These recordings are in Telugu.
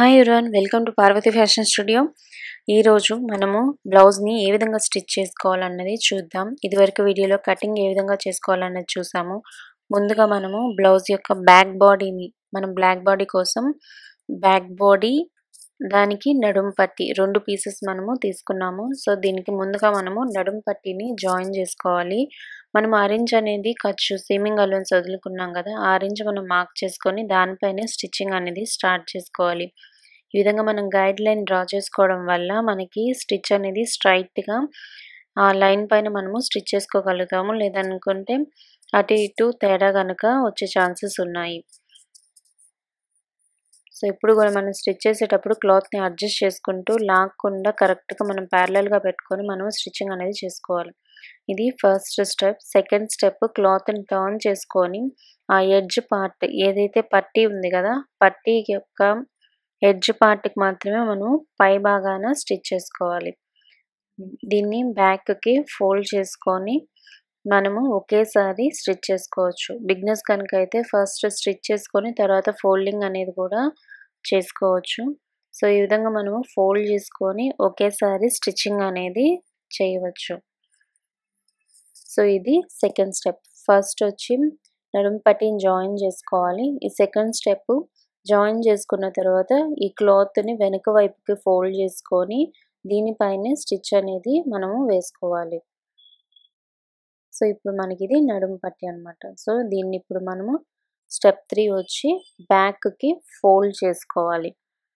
hi everyone welcome to Parvati fashion studio ఈరోజు మనము బ్లౌజ్ని ఏ విధంగా స్టిచ్ చేసుకోవాలన్నది చూద్దాం ఇదివరకు వీడియోలో కటింగ్ ఏ విధంగా చేసుకోవాలన్నది చూసాము ముందుగా మనము బ్లౌజ్ యొక్క బ్యాక్ బాడీని మనం బ్లాక్ బాడీ కోసం బ్యాక్ బాడీ దానికి నడుం పట్టి రెండు పీసెస్ మనము తీసుకున్నాము సో దీనికి ముందుగా మనము నడుం పట్టిని జాయిన్ చేసుకోవాలి మనం ఆరెంజ్ అనేది ఖర్చు సీమింగ్ అలవెన్స్ వదులుకున్నాం కదా ఆరెంజ్ మనం మార్క్ చేసుకొని దానిపైనే స్టిచ్చింగ్ అనేది స్టార్ట్ చేసుకోవాలి ఈ విధంగా మనం గైడ్ లైన్ డ్రా చేసుకోవడం వల్ల మనకి స్టిచ్ అనేది స్ట్రైట్గా ఆ లైన్ పైన మనము స్టిచ్ చేసుకోగలుగుతాము లేదనుకుంటే అటు ఇటు తేడా కనుక వచ్చే ఛాన్సెస్ ఉన్నాయి సో ఇప్పుడు కూడా మనం స్టిచ్ చేసేటప్పుడు క్లాత్ని అడ్జస్ట్ చేసుకుంటూ లాక్కుండా కరెక్ట్గా మనం ప్యారలల్గా పెట్టుకొని మనం స్టిచ్చింగ్ అనేది చేసుకోవాలి ఇది ఫస్ట్ స్టెప్ సెకండ్ స్టెప్ క్లాత్ని టర్న్ చేసుకొని ఆ ఎడ్జ్ పార్ట్ ఏదైతే పట్టీ ఉంది కదా పట్టీ యొక్క ఎడ్జ్ పార్ట్కి మాత్రమే మనం పై భాగాన స్టిచ్ చేసుకోవాలి దీన్ని బ్యాక్కి ఫోల్డ్ చేసుకొని మనము ఒకేసారి స్టిచ్ చేసుకోవచ్చు బిగ్నెస్ కనుక అయితే ఫస్ట్ స్టిచ్ చేసుకొని తర్వాత ఫోల్డింగ్ అనేది కూడా చేసుకోవచ్చు సో ఈ విధంగా మనము ఫోల్డ్ చేసుకొని ఒకేసారి స్టిచ్చింగ్ అనేది చేయవచ్చు సో ఇది సెకండ్ స్టెప్ ఫస్ట్ వచ్చి నడుం పట్టిని జాయిన్ చేసుకోవాలి ఈ సెకండ్ స్టెప్ జాయిన్ చేసుకున్న తర్వాత ఈ క్లాత్ని వెనుక వైపుకి ఫోల్డ్ చేసుకొని దీనిపైనే స్టిచ్ అనేది మనము వేసుకోవాలి సో ఇప్పుడు మనకి ఇది నడుము పట్టి అనమాట సో దీన్ని ఇప్పుడు మనము స్టెప్ త్రీ వచ్చి బ్యాక్కి ఫోల్డ్ చేసుకోవాలి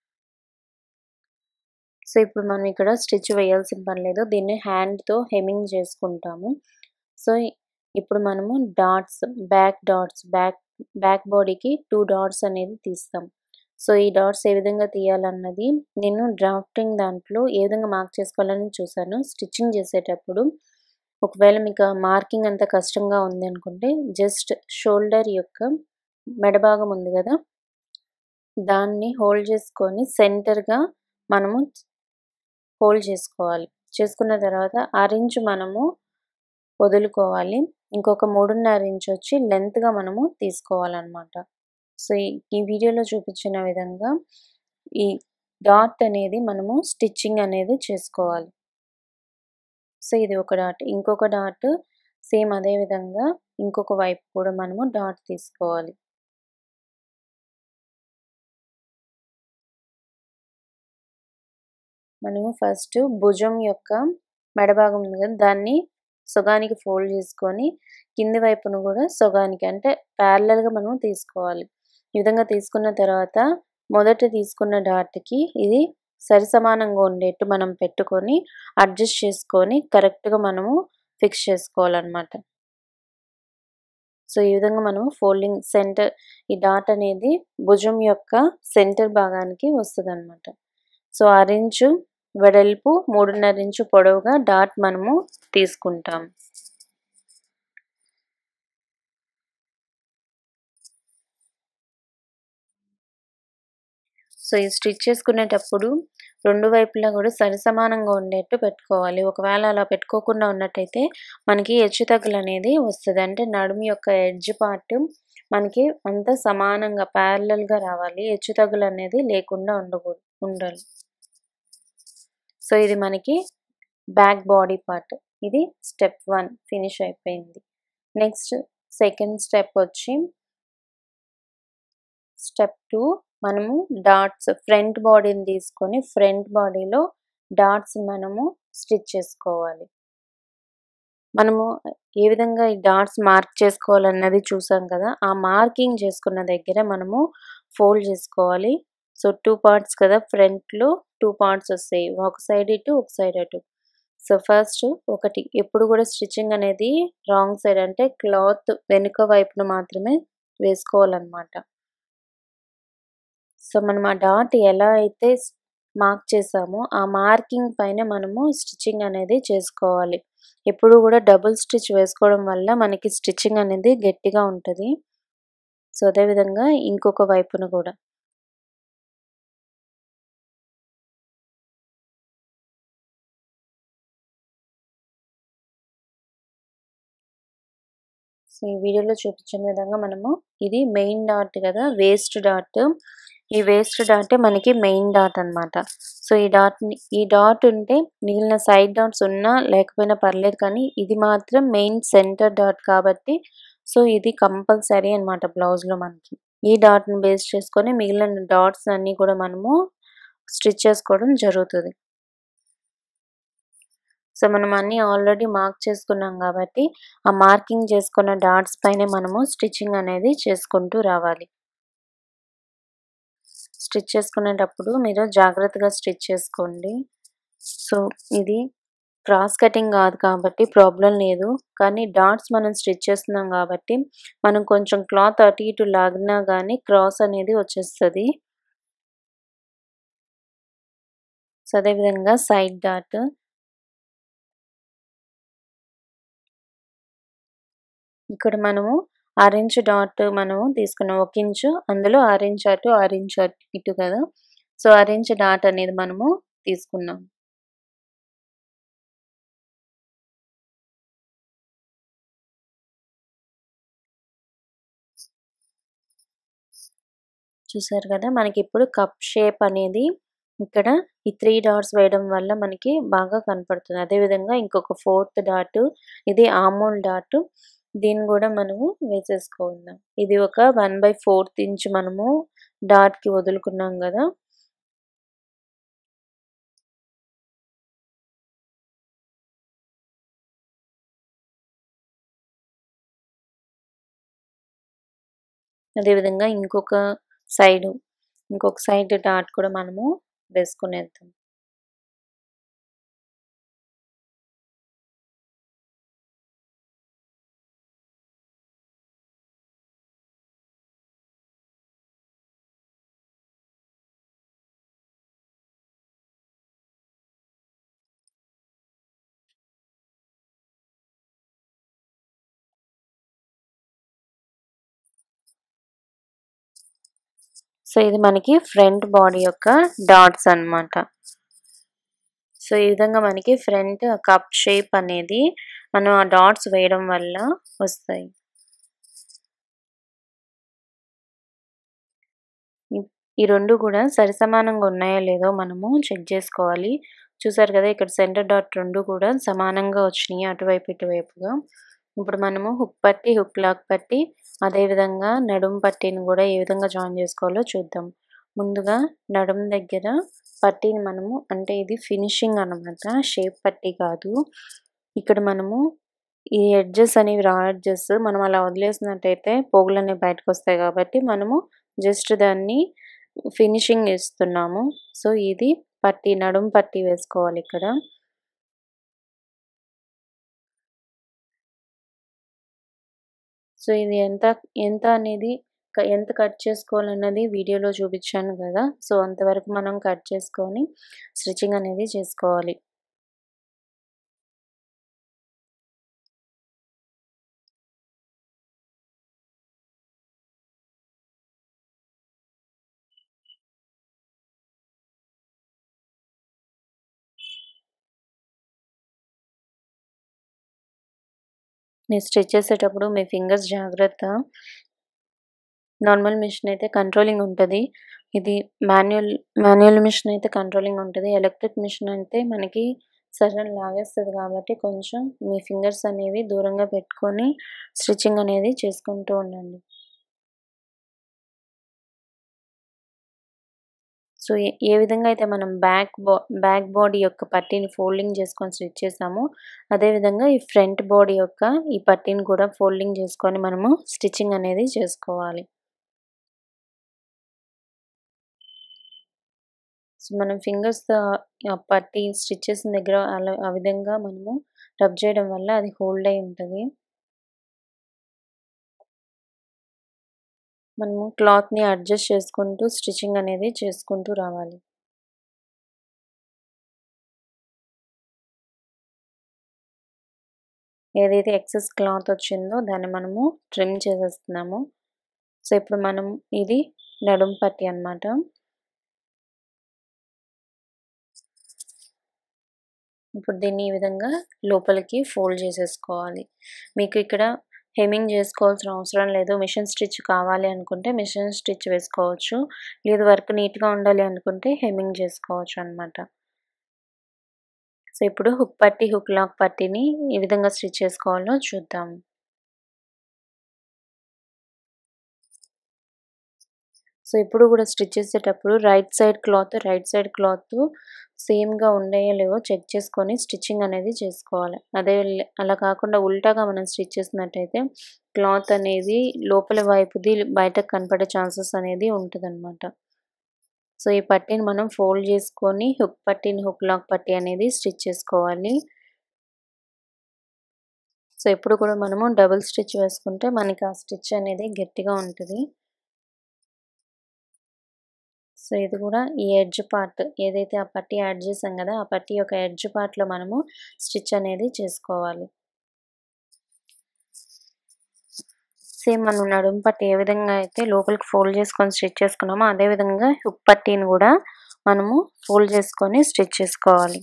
సో ఇప్పుడు మనం ఇక్కడ స్టిచ్ వేయాల్సిన పని లేదు దీన్ని హ్యాండ్తో హెమింగ్ చేసుకుంటాము సో ఇప్పుడు మనము dots back dots back back బాడీకి టూ డాట్స్ అనేది తీస్తాం సో ఈ డాట్స్ ఏ విధంగా తీయాలన్నది నేను డ్రాఫ్టింగ్ దాంట్లో ఏ విధంగా మార్క్ చేసుకోవాలని చూసాను స్టిచ్చింగ్ చేసేటప్పుడు ఒకవేళ మీకు మార్కింగ్ అంత కష్టంగా ఉంది అనుకుంటే జస్ట్ షోల్డర్ యొక్క మెడభాగం ఉంది కదా దాన్ని హోల్డ్ చేసుకొని సెంటర్గా మనము హోల్డ్ చేసుకోవాలి చేసుకున్న తర్వాత ఆరెంజ్ మనము వదులుకోవాలి ఇంకొక మూడున్నర ఇంచ్ వచ్చి లెంత్గా మనము తీసుకోవాలన్నమాట సో ఈ వీడియోలో చూపించిన విధంగా ఈ డాట్ అనేది మనము స్టిచ్చింగ్ అనేది చేసుకోవాలి సో ఇది ఒక డాట్ ఇంకొక డాట్ సేమ్ అదే విధంగా ఇంకొక వైపు కూడా మనము డాట్ తీసుకోవాలి మనము ఫస్ట్ భుజం యొక్క మెడభాగం ఉంది కదా దాన్ని సొగానికి ఫోల్డ్ చేసుకొని కింది వైపును కూడా సొగానికి అంటే ప్యారలల్గా మనం తీసుకోవాలి ఈ విధంగా తీసుకున్న తర్వాత మొదట తీసుకున్న డాట్కి ఇది సరి సమానంగా ఉండేట్టు మనం పెట్టుకొని అడ్జస్ట్ చేసుకొని కరెక్ట్గా మనము ఫిక్స్ చేసుకోవాలన్నమాట సో ఈ విధంగా మనము ఫోల్డింగ్ సెంటర్ ఈ డాట్ అనేది భుజం యొక్క సెంటర్ భాగానికి వస్తుంది అనమాట సో ఆరెంజ్ వెడల్పు మూడున్నర ఇంచు పొడవుగా డాట్ మనము తీసుకుంటాం సో ఈ స్టిచ్ చేసుకునేటప్పుడు రెండు వైపులా కూడా సరి సమానంగా ఉండేట్టు పెట్టుకోవాలి ఒకవేళ అలా పెట్టుకోకుండా ఉన్నట్టయితే మనకి హెచ్చు తగ్గులు అనేది వస్తుంది అంటే నడుము యొక్క ఎడ్జ్ పార్ట్ మనకి అంత సమానంగా ప్యారలల్గా రావాలి హెచ్చు తగ్గులు అనేది లేకుండా ఉండకూడదు ఉండాలి సో ఇది మనకి బ్యాక్ బాడీ పార్ట్ ఇది స్టెప్ వన్ ఫినిష్ అయిపోయింది నెక్స్ట్ సెకండ్ స్టెప్ వచ్చి స్టెప్ టూ మనము డాట్స్ ఫ్రంట్ బాడీని తీసుకొని ఫ్రంట్ బాడీలో డాట్స్ మనము స్టిచ్ చేసుకోవాలి మనము ఏ విధంగా ఈ డాట్స్ మార్క్ చేసుకోవాలన్నది చూసాం కదా ఆ మార్కింగ్ చేసుకున్న దగ్గర మనము ఫోల్డ్ చేసుకోవాలి సో టూ పార్ట్స్ కదా ఫ్రంట్లో టూ పార్ట్స్ వస్తాయి ఒక సైడ్ ఇటు ఒక సైడ్ అటు సో ఫస్ట్ ఒకటి ఎప్పుడు కూడా స్టిచ్చింగ్ అనేది రాంగ్ సైడ్ అంటే క్లాత్ వెనుక వైపున మాత్రమే వేసుకోవాలన్నమాట సో మనం ఆ డాట్ ఎలా అయితే మార్క్ చేసామో ఆ మార్కింగ్ పైన మనము స్టిచ్చింగ్ అనేది చేసుకోవాలి ఎప్పుడు కూడా డబుల్ స్టిచ్ వేసుకోవడం వల్ల మనకి స్టిచ్చింగ్ అనేది గట్టిగా ఉంటుంది సో అదేవిధంగా ఇంకొక వైపున కూడా సో ఈ వీడియోలో చూపించిన విధంగా మనము ఇది మెయిన్ డాట్ కదా వేస్ట్ డాట్ ఈ వేస్ట్ డాటే మనకి మెయిన్ డాట్ అనమాట సో ఈ డాట్ని ఈ డాట్ ఉంటే మిగిలిన సైడ్ డాట్స్ ఉన్నా లేకపోయినా పర్లేదు కానీ ఇది మాత్రం మెయిన్ సెంటర్ డాట్ కాబట్టి సో ఇది కంపల్సరీ అనమాట బ్లౌజ్లో మనకి ఈ డాట్ని బేస్ చేసుకొని మిగిలిన డాట్స్ అన్నీ కూడా మనము స్టిచ్ చేసుకోవడం జరుగుతుంది సో మనం అన్నీ ఆల్రెడీ మార్క్ చేసుకున్నాం కాబట్టి ఆ మార్కింగ్ చేసుకున్న డాట్స్ పైన మనము స్టిచ్చింగ్ అనేది చేసుకుంటూ రావాలి స్టిచ్ చేసుకునేటప్పుడు మీరు జాగ్రత్తగా స్టిచ్ చేసుకోండి సో ఇది క్రాస్ కటింగ్ కాదు కాబట్టి ప్రాబ్లం లేదు కానీ డాట్స్ మనం స్టిచ్ చేస్తున్నాం కాబట్టి మనం కొంచెం క్లాత్ అటు ఇటు లాగినా కానీ క్రాస్ అనేది వచ్చేస్తుంది సో అదేవిధంగా సైడ్ డాట్ ఇక్కడ మనము ఆరెంజ్ డాట్ మనము తీసుకున్నాం ఒక ఇంచు అందులో ఆరెంజ్ అటు ఆరెంజ్ అటు ఇటు కదా సో ఆరెంజ్ డాట్ అనేది మనము తీసుకున్నాం చూసారు కదా మనకి ఇప్పుడు కప్ షేప్ అనేది ఇక్కడ ఈ త్రీ డాట్స్ వేయడం వల్ల మనకి బాగా కనపడుతుంది అదేవిధంగా ఇంకొక ఫోర్త్ డాట్ ఇది ఆమూల్ డాట్ దీన్ని కూడా మనము వేసేసుకోవాలి ఇది ఒక వన్ బై ఫోర్త్ ఇంచ్ మనము డాట్కి వదులుకున్నాం కదా అదేవిధంగా ఇంకొక సైడ్ ఇంకొక సైడ్ డాట్ కూడా మనము వేసుకునేద్దాం సో ఇది మనకి ఫ్రంట్ బాడీ యొక్క డాట్స్ అన్నమాట సో ఈ విధంగా మనకి ఫ్రంట్ కప్ షేప్ అనేది మనం ఆ డాట్స్ వేయడం వల్ల వస్తాయి ఈ- ఈ రెండు కూడా సరిసమానంగా ఉన్నాయో లేదో మనము చెక్ చేసుకోవాలి చూసారు కదా ఇక్కడ సెంటర్ డాట్ రెండు కూడా సమానంగా వచ్చినాయి అటువైపు ఇటువైపుగా ఇప్పుడు మనము హుక్ పట్టి హుక్ లాక్ పట్టి అదేవిధంగా నడుం పట్టీని కూడా ఏ విధంగా జాయిన్ చేసుకోవాలో చూద్దాం ముందుగా నడుం దగ్గర పట్టీని మనము అంటే ఇది ఫినిషింగ్ అన్నమాట షేప్ పట్టీ కాదు ఇక్కడ మనము ఈ ఎడ్జెస్ అనేవి రా ఎడ్జెస్ మనం అలా వదిలేసినట్టయితే పోగులు అనేవి బయటకు వస్తాయి కాబట్టి మనము జస్ట్ దాన్ని ఫినిషింగ్ ఇస్తున్నాము సో ఇది పట్టీ నడుం పట్టీ వేసుకోవాలి ఇక్కడ సో ఇది ఎంత ఎంత అనేది క- ఎంత కట్ చేసుకోవాలన్నది వీడియోలో చూపించాను కదా సో అంతవరకు మనం కట్ చేసుకొని స్టిచ్చింగ్ అనేది చేసుకోవాలి నేను స్టిచ్ చేసేటప్పుడు మీ ఫింగర్స్ జాగ్రత్త నార్మల్ మిషన్ అయితే కంట్రోలింగ్ ఉంటుంది ఇది మాన్యువల్ మాన్యువల్ మిషన్ అయితే కంట్రోలింగ్ ఉంటుంది ఎలక్ట్రిక్ మిషన్ అయితే మనకి సడన్ లాగేస్తుంది కాబట్టి కొంచెం మీ ఫింగర్స్ అనేవి దూరంగా పెట్టుకొని స్టిచ్చింగ్ అనేది చేసుకుంటూ ఉండండి సో ఏ ఏ విధంగా అయితే మనం బ్యాక్ బా బ్యాక్ బాడీ యొక్క పట్టీని ఫోల్డింగ్ చేసుకొని స్టిచ్ చేసామో అదేవిధంగా ఈ ఫ్రంట్ బాడీ యొక్క ఈ పట్టీని కూడా ఫోల్డింగ్ చేసుకొని మనము స్టిచ్చింగ్ అనేది చేసుకోవాలి సో మనం ఫింగర్స్ పట్టి స్టిచ్ చేసిన దగ్గర అలా ఆ విధంగా మనము రబ్ చేయడం వల్ల అది హోల్డ్ అయి ఉంటుంది మనము క్లాత్ని అడ్జస్ట్ చేసుకుంటూ స్టిచ్చింగ్ అనేది చేసుకుంటూ రావాలి ఏదైతే ఎక్సెస్ క్లాత్ వచ్చిందో దాన్ని మనము ట్రిమ్ చేసేస్తున్నాము సో ఇప్పుడు మనం ఇది నడుం పట్టి అన్నమాట ఇప్పుడు దీన్ని ఈ విధంగా లోపలికి ఫోల్డ్ చేసేసుకోవాలి మీకు ఇక్కడ హెమ్మింగ్ చేసుకోవాల్సిన అవసరం లేదు మిషన్ స్టిచ్ కావాలి అనుకుంటే మిషన్ స్టిచ్ వేసుకోవచ్చు లేదు వర్క్ నీట్గా ఉండాలి అనుకుంటే హెమ్మింగ్ చేసుకోవచ్చు అనమాట సో ఇప్పుడు హుక్ పట్టి హుక్ లాక్ పట్టిని ఏ విధంగా స్టిచ్ చేసుకోవాలో చూద్దాం సో ఇప్పుడు కూడా స్టిచ్ చేసేటప్పుడు right side cloth right side cloth సేమ్గా ఉండేయో లేవో చెక్ చేసుకొని స్టిచ్చింగ్ అనేది చేసుకోవాలి అదే అలా కాకుండా ఉల్టాగా మనం స్టిచ్ చేసినట్టయితే క్లాత్ అనేది లోపల వైపుది బయటకు కనపడే ఛాన్సెస్ అనేది ఉంటుంది సో ఈ పట్టీని మనం ఫోల్డ్ చేసుకొని హుక్ పట్టీని హుక్ లాక్ పట్టీ అనేది స్టిచ్ చేసుకోవాలి సో ఎప్పుడు కూడా మనము డబుల్ స్టిచ్ వేసుకుంటే మనకి ఆ స్టిచ్ అనేది గట్టిగా ఉంటుంది సో ఇది కూడా ఈ ఎడ్జ్ పార్ట్ ఏదైతే ఆ పట్టీ యాడ్ చేసాం కదా ఆ పట్టీ యొక్క ఎడ్జ్ పార్ట్లో మనము స్టిచ్ అనేది చేసుకోవాలి సేమ్ మనం నడుము పట్టి ఏ విధంగా అయితే లోపలికి ఫోల్డ్ చేసుకొని స్టిచ్ చేసుకున్నామో అదే విధంగా హుక్ పట్టీని కూడా మనము ఫోల్డ్ చేసుకొని స్టిచ్ చేసుకోవాలి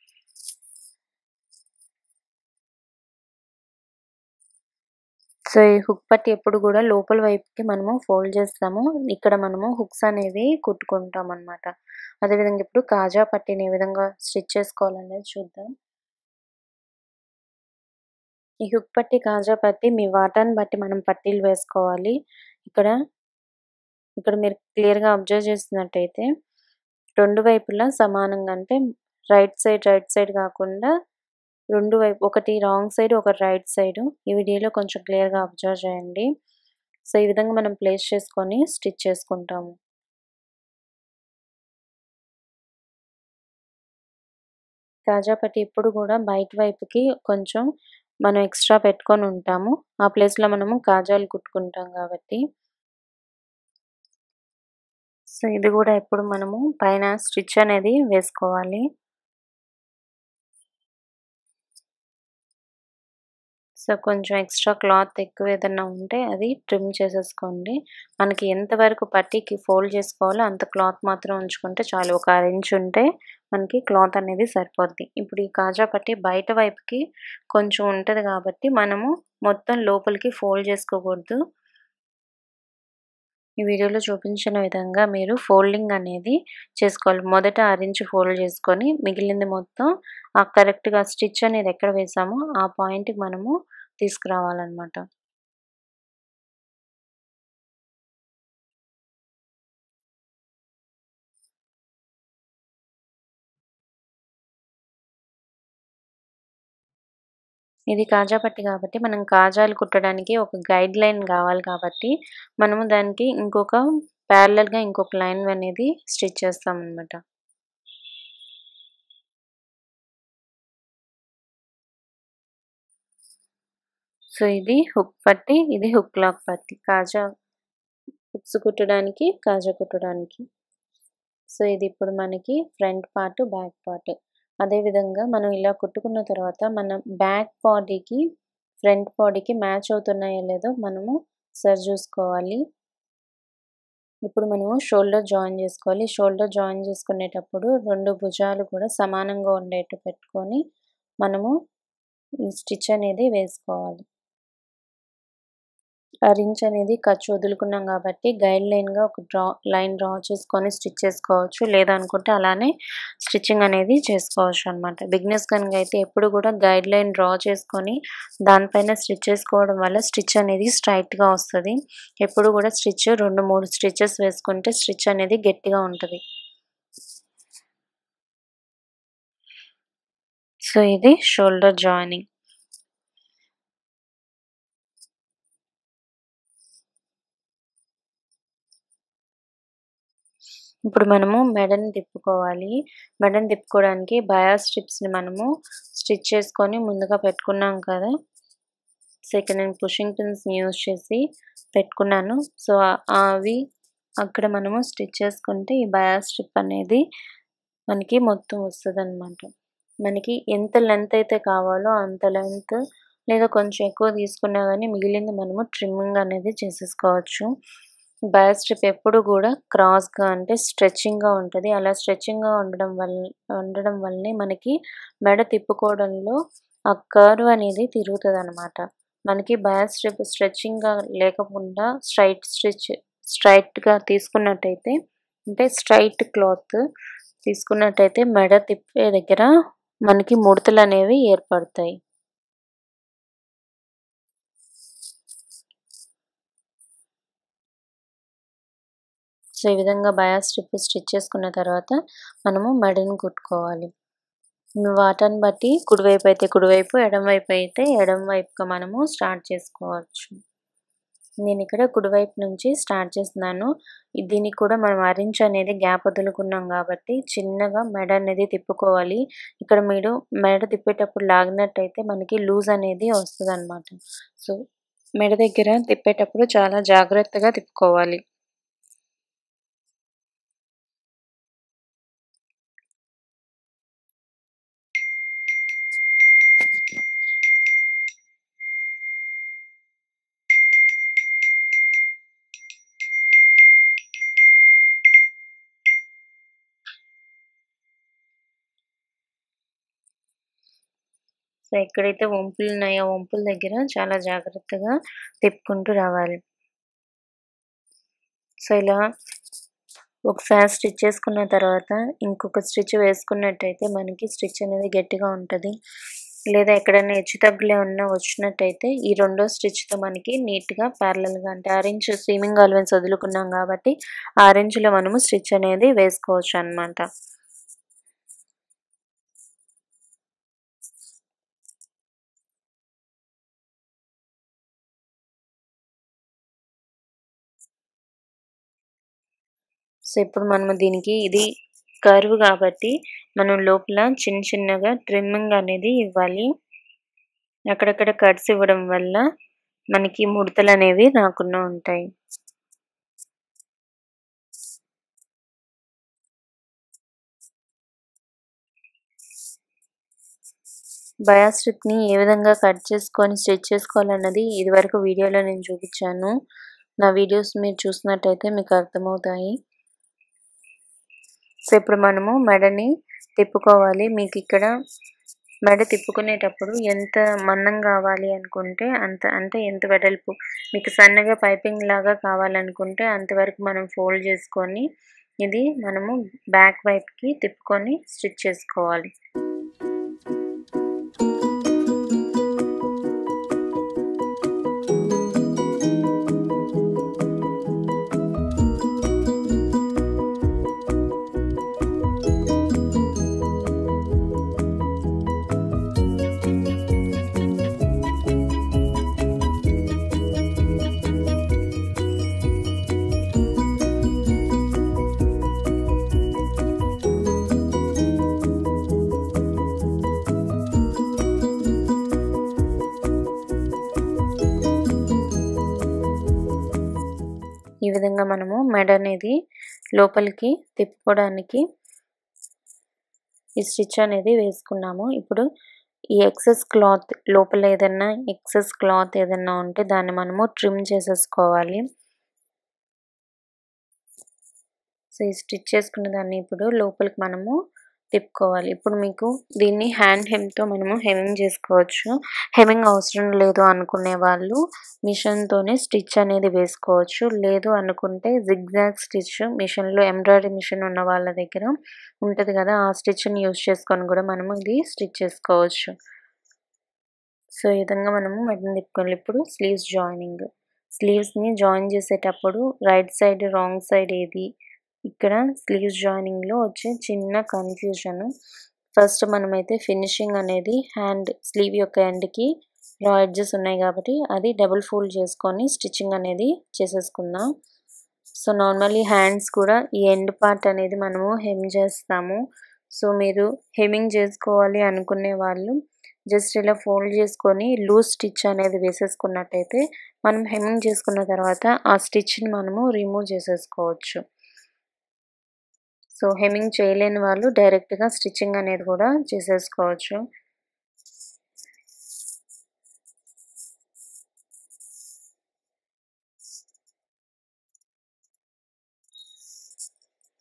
సో ఈ హుక్ పట్టి ఎప్పుడు కూడా లోపల వైపుకి మనము ఫోల్డ్ చేస్తాము ఇక్కడ మనము హుక్స్ అనేవి కుట్టుకుంటాం అనమాట అదేవిధంగా ఇప్పుడు కాజా పట్టిని ఏ విధంగా స్టిచ్ చేసుకోవాలనేది చూద్దాం ఈ హుక్ పట్టి కాజా పట్టి మీ వాటాన్ని బట్టి మనం పట్టీలు వేసుకోవాలి ఇక్కడ ఇక్కడ మీరు క్లియర్గా అబ్జర్వ్ చేసినట్టయితే రెండు వైపులా సమానంగా అంటే రైట్ సైడ్ రైట్ సైడ్ కాకుండా రెండు వైపు ఒకటి రాంగ్ సైడ్ ఒకటి రైట్ సైడ్ ఈ వీడియోలో కొంచెం క్లియర్గా అబ్జర్వ్ చేయండి సో ఈ విధంగా మనం ప్లేస్ చేసుకొని స్టిచ్ చేసుకుంటాము కాజా పట్టి ఇప్పుడు కూడా బయట వైపుకి కొంచెం మనం ఎక్స్ట్రా పెట్టుకొని ఉంటాము ఆ ప్లేస్లో మనము కాజాలు కుట్టుకుంటాం కాబట్టి సో ఇది కూడా ఎప్పుడు మనము పైన స్టిచ్ అనేది వేసుకోవాలి సో కొంచెం ఎక్స్ట్రా క్లాత్ ఎక్కువ ఏదైనా ఉంటే అది ట్రిమ్ చేసేసుకోండి మనకి ఎంతవరకు పట్టీకి ఫోల్డ్ చేసుకోవాలో అంత క్లాత్ మాత్రం ఉంచుకుంటే చాలు ఒక అర ఇంచ్ ఉంటే మనకి క్లాత్ అనేది సరిపోద్ది ఇప్పుడు ఈ కాజా పట్టి బయట వైపుకి కొంచెం ఉంటుంది కాబట్టి మనము మొత్తం లోపలికి ఫోల్డ్ చేసుకోకూడదు ఈ వీడియోలో చూపించిన విధంగా మీరు ఫోల్డింగ్ అనేది చేసుకోవాలి మొదట అరించి ఫోల్డ్ చేసుకొని మిగిలింది మొత్తం ఆ కరెక్ట్గా స్టిచ్ అనేది ఎక్కడ వేసామో ఆ పాయింట్కి మనము తీసుకురావాలన్నమాట ఇది కాజా పట్టి కాబట్టి మనం కాజాలు కుట్టడానికి ఒక గైడ్ లైన్ కావాలి కాబట్టి మనము దానికి ఇంకొక ప్యారలల్గా ఇంకొక లైన్ అనేది స్టిచ్ చేస్తాం అనమాట సో ఇది హుక్ పట్టి ఇది హుక్ లాక్ పట్టి కాజా హుక్స్ కుట్టడానికి కాజా కుట్టడానికి సో ఇది ఇప్పుడు మనకి ఫ్రంట్ పార్ట్ బ్యాక్ పార్ట్ అదేవిధంగా మనం ఇలా కుట్టుకున్న తర్వాత మనం బ్యాక్ బాడీకి ఫ్రంట్ బాడీకి మ్యాచ్ అవుతున్నాయో లేదో మనము సరి చూసుకోవాలి ఇప్పుడు మనము షోల్డర్ జాయిన్ చేసుకోవాలి షోల్డర్ జాయిన్ చేసుకునేటప్పుడు రెండు భుజాలు కూడా సమానంగా ఉండేట్టు పెట్టుకొని మనము ఈ స్టిచ్ అనేది వేసుకోవాలి ఆ రించ్ అనేది ఖర్చు వదులుకున్నాం కాబట్టి గైడ్ లైన్గా ఒక డ్రా లైన్ డ్రా చేసుకొని స్టిచ్ చేసుకోవచ్చు లేదనుకుంటే అలానే స్టిచ్చింగ్ అనేది చేసుకోవచ్చు అనమాట బిగినెస్ కనుక అయితే ఎప్పుడు కూడా గైడ్ లైన్ డ్రా చేసుకొని దానిపైన స్టిచ్ చేసుకోవడం వల్ల స్టిచ్ అనేది స్ట్రైట్గా వస్తుంది ఎప్పుడు కూడా స్టిచ్ రెండు మూడు స్టిచెస్ వేసుకుంటే స్టిచ్ అనేది గట్టిగా ఉంటుంది సో ఇది షోల్డర్ జాయినింగ్ ఇప్పుడు మనము మెడని తిప్పుకోవాలి మెడని తిప్పుకోవడానికి బయా స్ట్రిప్స్ని మనము స్టిచ్ చేసుకొని ముందుగా పెట్టుకున్నాం కదా సెకండ్ నేను పుషింగ్ పిన్స్ని యూజ్ చేసి పెట్టుకున్నాను సో అవి అక్కడ మనము స్టిచ్ చేసుకుంటే ఈ బయా స్ట్రిప్ అనేది మనకి మొత్తం వస్తుంది అనమాట మనకి ఎంత లెంత్ అయితే కావాలో అంత లెంత్ లేదా కొంచెం ఎక్కువ తీసుకున్నా కానీ మిగిలింది మనము ట్రిమ్మింగ్ అనేది చేసేసుకోవచ్చు బయా స్ట్రిప్ ఎప్పుడు కూడా క్రాస్గా అంటే స్ట్రెచ్చింగ్గా ఉంటుంది అలా స్ట్రెచ్చింగ్గా ఉండడం వల్ల ఉండడం వల్లనే మనకి మెడ తిప్పుకోవడంలో ఆ కర్వ్ అనేది తిరుగుతుంది అనమాట మనకి బయా స్ట్రిప్ స్ట్రెచ్చింగ్గా లేకుండా స్ట్రైట్ స్టిచ్ స్ట్రైట్గా తీసుకున్నట్టయితే అంటే స్ట్రైట్ క్లాత్ తీసుకున్నట్టయితే మెడ తిప్పే దగ్గర మనకి ముడతలు అనేవి ఏర్పడతాయి సో ఈ విధంగా బయా స్ట్రిప్ స్టిచ్ చేసుకున్న తర్వాత మనము మెడని కుట్టుకోవాలి వాటని బట్టి కుడివైపు అయితే కుడివైపు ఎడమవైపు అయితే ఎడమ వైపుగా మనము స్టార్ట్ చేసుకోవచ్చు నేను ఇక్కడ కుడివైపు నుంచి స్టార్ట్ చేస్తున్నాను దీనికి కూడా మనం అరించి అనేది గ్యాప్ వదులుకున్నాం కాబట్టి చిన్నగా మెడ అనేది తిప్పుకోవాలి ఇక్కడ మీరు మెడ తిప్పేటప్పుడు లాగినట్టయితే మనకి లూజ్ అనేది వస్తుంది అనమాట సో మెడ దగ్గర తిప్పేటప్పుడు చాలా జాగ్రత్తగా తిప్పుకోవాలి సో ఎక్కడైతే వంపులు ఉన్నాయో వంపుల దగ్గర చాలా జాగ్రత్తగా తిప్పుకుంటూ రావాలి సో ఇలా ఒకసారి స్టిచ్ చేసుకున్న తర్వాత ఇంకొక స్టిచ్ వేసుకున్నట్టయితే మనకి స్టిచ్ అనేది గట్టిగా ఉంటుంది లేదా ఎక్కడైనా హెచ్చు తగ్గులే ఉన్నా వచ్చినట్టయితే ఈ రెండో స్టిచ్తో మనకి నీట్గా ప్యారలల్గా అంటే ఆరెంజ్ స్విమ్మింగ్ అలవెన్స్ వదులుకున్నాం కాబట్టి ఆరెంజ్లో మనము స్టిచ్ అనేది వేసుకోవచ్చు అనమాట సో ఇప్పుడు మనము దీనికి ఇది కర్వ్ కాబట్టి మనం లోపల చిన్న చిన్నగా ట్రిమ్మింగ్ అనేది ఇవ్వాలి అక్కడక్కడ కట్స్ ఇవ్వడం వల్ల మనకి ముడతలు అనేవి రాకుండా ఉంటాయి బయా స్ట్రిప్ని ఏ విధంగా కట్ చేసుకొని స్టిచ్ చేసుకోవాలన్నది ఇదివరకు వీడియోలో నేను చూపించాను నా వీడియోస్ మీరు చూసినట్టయితే మీకు అర్థమవుతాయి సో ఇప్పుడు మనము మెడని తిప్పుకోవాలి మీకు ఇక్కడ మెడ తిప్పుకునేటప్పుడు ఎంత మందం కావాలి అనుకుంటే అంత అంటే ఎంత వెడల్పు మీకు సన్నగా పైపింగ్ లాగా కావాలనుకుంటే అంతవరకు మనం ఫోల్డ్ చేసుకొని ఇది మనము బ్యాక్ వైపుకి తిప్పుకొని స్టిచ్ చేసుకోవాలి ఈ విధంగా మనము మెడ అనేది లోపలికి తిప్పుకోవడానికి ఈ స్టిచ్ అనేది వేసుకున్నాము ఇప్పుడు ఈ ఎక్సెస్ క్లాత్ లోపల ఏదైనా ఎక్సెస్ క్లాత్ ఏదైనా ఉంటే దాన్ని మనము ట్రిమ్ చేసేసుకోవాలి సో ఈ స్టిచ్ చేసుకున్న దాన్ని ఇప్పుడు లోపలికి మనము తిప్పుకోవాలి ఇప్పుడు మీకు దీన్ని హ్యాండ్ హెమ్తో మనము హెమింగ్ చేసుకోవచ్చు హెమింగ్ అవసరం లేదు అనుకునే వాళ్ళు మిషన్తోనే స్టిచ్ అనేది వేసుకోవచ్చు లేదు అనుకుంటే జిగ్జాగ్ స్టిచ్ మిషన్లో ఎంబ్రాయిడరీ మిషన్ ఉన్న వాళ్ళ దగ్గర ఉంటుంది కదా ఆ స్టిచ్ని యూజ్ చేసుకొని కూడా మనము ఇది స్టిచ్ చేసుకోవచ్చు సో ఈ విధంగా మనము మెడని తిప్పుకోవాలి ఇప్పుడు స్లీవ్స్ జాయినింగ్ స్లీవ్స్ని జాయిన్ చేసేటప్పుడు రైట్ సైడ్ రాంగ్ సైడ్ ఏది ఇక్కడ స్లీవ్స్ జాయినింగ్లో వచ్చే చిన్న కన్ఫ్యూజన్ ఫస్ట్ మనమైతే ఫినిషింగ్ అనేది హ్యాండ్ స్లీవ్ యొక్క ఎండ్కి రా ఎడ్జెస్ ఉన్నాయి కాబట్టి అది డబుల్ ఫోల్డ్ చేసుకొని స్టిచ్చింగ్ అనేది చేసేసుకుందాం సో నార్మల్లీ హ్యాండ్స్ కూడా ఈ ఎండ్ పార్ట్ అనేది మనము హెమ్ చేస్తాము సో మీరు హెమింగ్ చేసుకోవాలి అనుకునే వాళ్ళు జస్ట్ ఇలా ఫోల్డ్ చేసుకొని లూజ్ స్టిచ్ అనేది వేసేసుకున్నట్టయితే మనం హెమింగ్ చేసుకున్న తర్వాత ఆ స్టిచ్ని మనము రిమూవ్ చేసేసుకోవచ్చు సో హెమింగ్ చేయలేని వాళ్ళు డైరెక్ట్గా స్టిచ్చింగ్ అనేది కూడా చేసేసుకోవచ్చు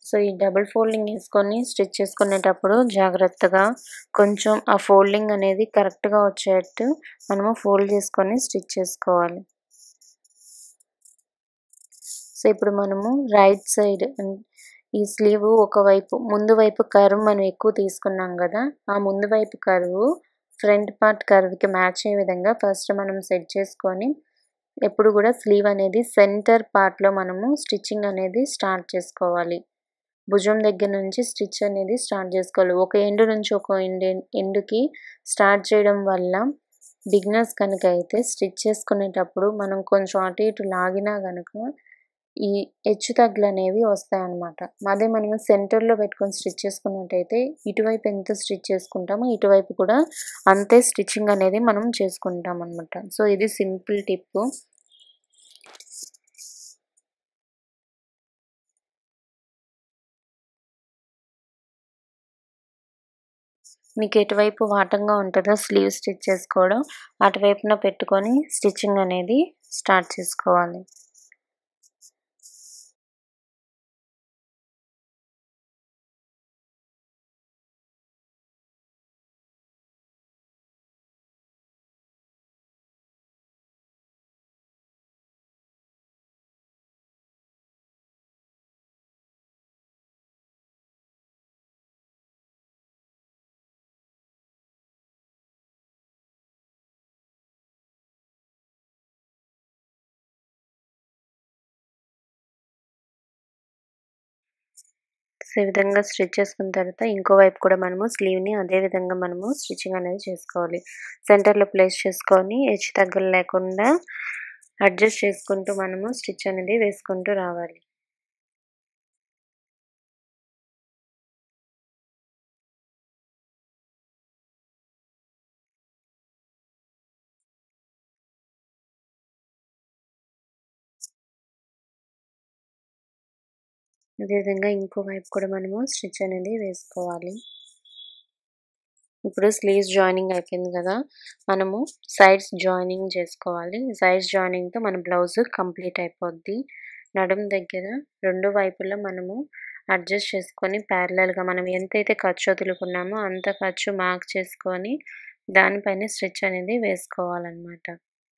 సో ఈ డబుల్ ఫోల్డింగ్ వేసుకొని స్టిచ్ చేసుకునేటప్పుడు జాగ్రత్తగా కొంచెం ఆ ఫోల్డింగ్ అనేది కరెక్ట్గా వచ్చేటట్టు మనము ఫోల్డ్ చేసుకొని స్టిచ్ చేసుకోవాలి సో ఇప్పుడు మనము రైట్ సైడ్ ఈ స్లీవ్ ఒకవైపు ముందు వైపు కర్వ్ మనం ఎక్కువ తీసుకున్నాం కదా ఆ ముందు వైపు కర్వ్ ఫ్రంట్ పార్ట్ కర్వ్కి మ్యాచ్ అయ్యే విధంగా ఫస్ట్ మనం సెట్ చేసుకొని ఎప్పుడు కూడా స్లీవ్ అనేది సెంటర్ పార్ట్లో మనము స్టిచ్చింగ్ అనేది స్టార్ట్ చేసుకోవాలి భుజం దగ్గర నుంచి స్టిచ్ అనేది స్టార్ట్ చేసుకోవాలి ఒక ఎండు నుంచి ఒక ఎండ్ ఎండుకి స్టార్ట్ చేయడం వల్ల బిగినర్స్ కనుక అయితే స్టిచ్ చేసుకునేటప్పుడు మనం కొంచెం అటు ఇటు లాగినా కనుక ఈ హెచ్చు తగ్గులు అనేవి వస్తాయన్నమాట అదే మనం సెంటర్లో పెట్టుకొని స్టిచ్ చేసుకున్నట్టయితే ఇటువైపు ఎంత స్టిచ్ చేసుకుంటామో ఇటువైపు కూడా అంతే స్టిచ్చింగ్ అనేది మనం చేసుకుంటాం అనమాట సో ఇది సింపుల్ టిప్ మీకు ఎటువైపు వాటంగా ఉంటుందో స్లీవ్ స్టిచ్ చేసుకోవడం అటువైపున పెట్టుకొని స్టిచ్చింగ్ అనేది స్టార్ట్ చేసుకోవాలి సో ఈ విధంగా స్టిచ్ చేసుకున్న తర్వాత ఇంకో వైపు కూడా మనము స్లీవ్ని అదే విధంగా మనము స్టిచ్చింగ్ అనేది చేసుకోవాలి సెంటర్లో ప్లేస్ చేసుకొని హెచ్చు తగ్గలు లేకుండా అడ్జస్ట్ చేసుకుంటూ మనము స్టిచ్ అనేది వేసుకుంటూ రావాలి అదేవిధంగా ఇంకో వైపు కూడా మనము స్టిచ్ అనేది వేసుకోవాలి ఇప్పుడు స్లీవ్స్ జాయినింగ్ అయిపోయింది కదా మనము సైడ్స్ జాయినింగ్ చేసుకోవాలి సైడ్స్ జాయినింగ్తో మన బ్లౌజ్ కంప్లీట్ అయిపోద్ది నడుం దగ్గర రెండు వైపులా మనము అడ్జస్ట్ చేసుకొని ప్యారలల్గా మనం ఎంతైతే ఖర్చు వదులుకున్నామో అంత ఖర్చు మార్క్ చేసుకొని దానిపైన స్టిచ్ అనేది వేసుకోవాలన్నమాట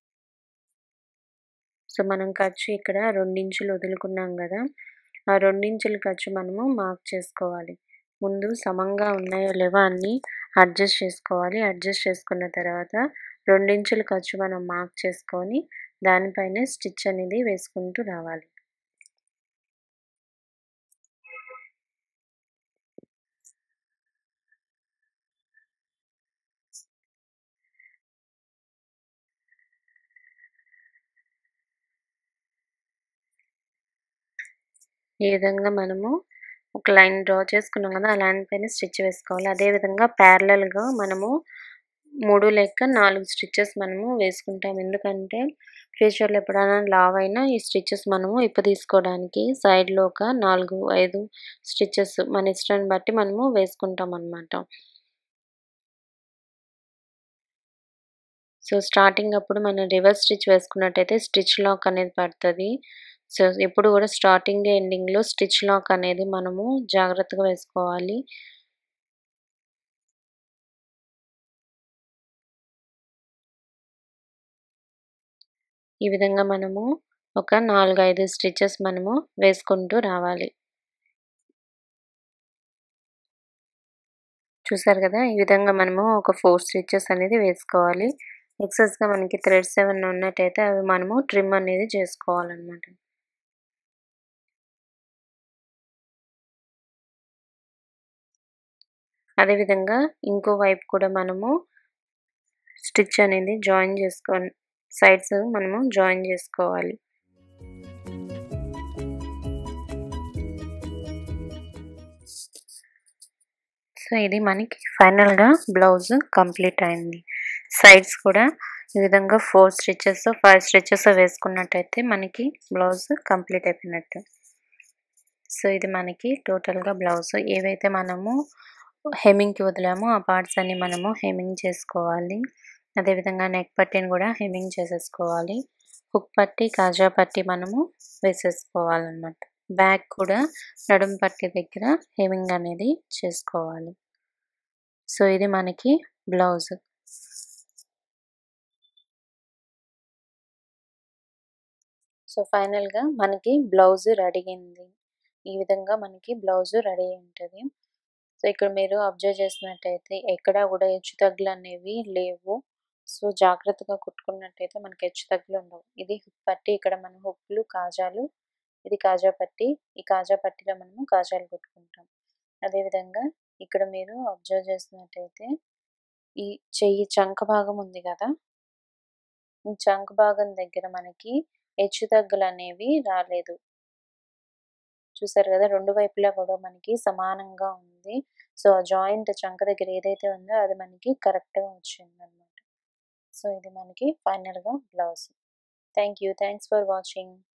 సో మనం ఖర్చు ఇక్కడ రెండించులు వదులుకున్నాం కదా ఆ రెండించుల ఖర్చు మనము మార్క్ చేసుకోవాలి ముందు సమంగా ఉన్నాయో లేవో అన్నీ అడ్జస్ట్ చేసుకోవాలి అడ్జస్ట్ చేసుకున్న తర్వాత రెండించుల ఖర్చు మనం మార్క్ చేసుకొని దానిపైన స్టిచ్ అనేది వేసుకుంటూ రావాలి ఈ విధంగా మనము ఒక లైన్ డ్రా చేసుకున్నాం కదా ఆ లైన్ పైన స్టిచ్ వేసుకోవాలి అదేవిధంగా ప్యారలల్గా మనము మూడు లేక నాలుగు స్టిచ్చెస్ మనము వేసుకుంటాం ఎందుకంటే ఫ్యూచర్లో ఎప్పుడైనా లావ్ అయినా ఈ స్టిచ్చెస్ మనము ఇప్ప తీసుకోవడానికి సైడ్లో ఒక నాలుగు ఐదు స్టిచ్చెస్ మన ఇష్టాన్ని బట్టి మనము వేసుకుంటాం అనమాట సో స్టార్టింగ్ అప్పుడు మనం రివర్స్ స్టిచ్ వేసుకున్నట్టయితే స్టిచ్ లాక్ అనేది పడుతుంది సో ఎప్పుడు కూడా స్టార్టింగ్ ఎండింగ్లో స్టిచ్ లాక్ అనేది మనము జాగ్రత్తగా వేసుకోవాలి ఈ విధంగా మనము ఒక నాలుగు ఐదు స్టిచెస్ మనము వేసుకుంటూ రావాలి చూసారు కదా ఈ విధంగా మనము ఒక ఫోర్ స్టిచెస్ అనేది వేసుకోవాలి ఎక్సెస్గా మనకి థ్రెడ్స్ ఏమైనా ఉన్నట్టయితే అవి మనము ట్రిమ్ అనేది చేసుకోవాలన్నమాట అదేవిధంగా ఇంకో వైపు కూడా మనము స్టిచ్ అనేది జాయిన్ చేసుకొని సైడ్స్ మనము జాయిన్ చేసుకోవాలి సో ఇది మనకి ఫైనల్గా బ్లౌజ్ కంప్లీట్ అయింది సైడ్స్ కూడా ఈ విధంగా ఫోర్ స్టిచెస్ ఫైవ్ స్టిచెస్ వేసుకున్నట్టయితే మనకి బ్లౌజ్ కంప్లీట్ అయిపోయినట్టు సో ఇది మనకి టోటల్గా బ్లౌజ్ ఏవైతే మనము హెమ్మింగ్కి వదిలామో ఆ పార్ట్స్ అన్ని మనము హెమ్మింగ్ చేసుకోవాలి అదేవిధంగా నెక్ పట్టీని కూడా హెమ్మింగ్ చేసేసుకోవాలి హుక్ పట్టి కాజా పట్టి మనము వేసేసుకోవాలన్నమాట బ్యాక్ కూడా నడుం పట్టి దగ్గర హెమింగ్ అనేది చేసుకోవాలి సో ఇది మనకి బ్లౌజ్ సో ఫైనల్గా మనకి బ్లౌజ్ రెడీ అయింది ఈ విధంగా మనకి బ్లౌజ్ రెడీ అయి ఉంటుంది సో ఇక్కడ మీరు అబ్జర్వ్ చేసినట్టయితే ఎక్కడా కూడా హెచ్చు తగ్గులు అనేవి లేవు సో జాగ్రత్తగా కుట్టుకున్నట్టయితే మనకి హెచ్చు తగ్గులు ఉండవు ఇది హుక్ పట్టి ఇక్కడ మన హుక్లు కాజాలు ఇది కాజా పట్టి ఈ కాజా పట్టిలో మనము కాజాలు కుట్టుకుంటాం అదేవిధంగా ఇక్కడ మీరు అబ్జర్వ్ చేసినట్టయితే ఈ చెయ్యి చంక భాగం ఉంది కదా ఈ చంక భాగం దగ్గర మనకి హెచ్చు తగ్గులు అనేవి రాలేదు చూసారు కదా రెండు వైపులా కూడా మనకి సమానంగా ఉంది సో ఆ జాయింట్ చంక దగ్గర ఏదైతే ఉందో అది మనకి కరెక్ట్గా వచ్చింది అనమాట సో ఇది మనకి ఫైనల్గా blouse thank you thanks for watching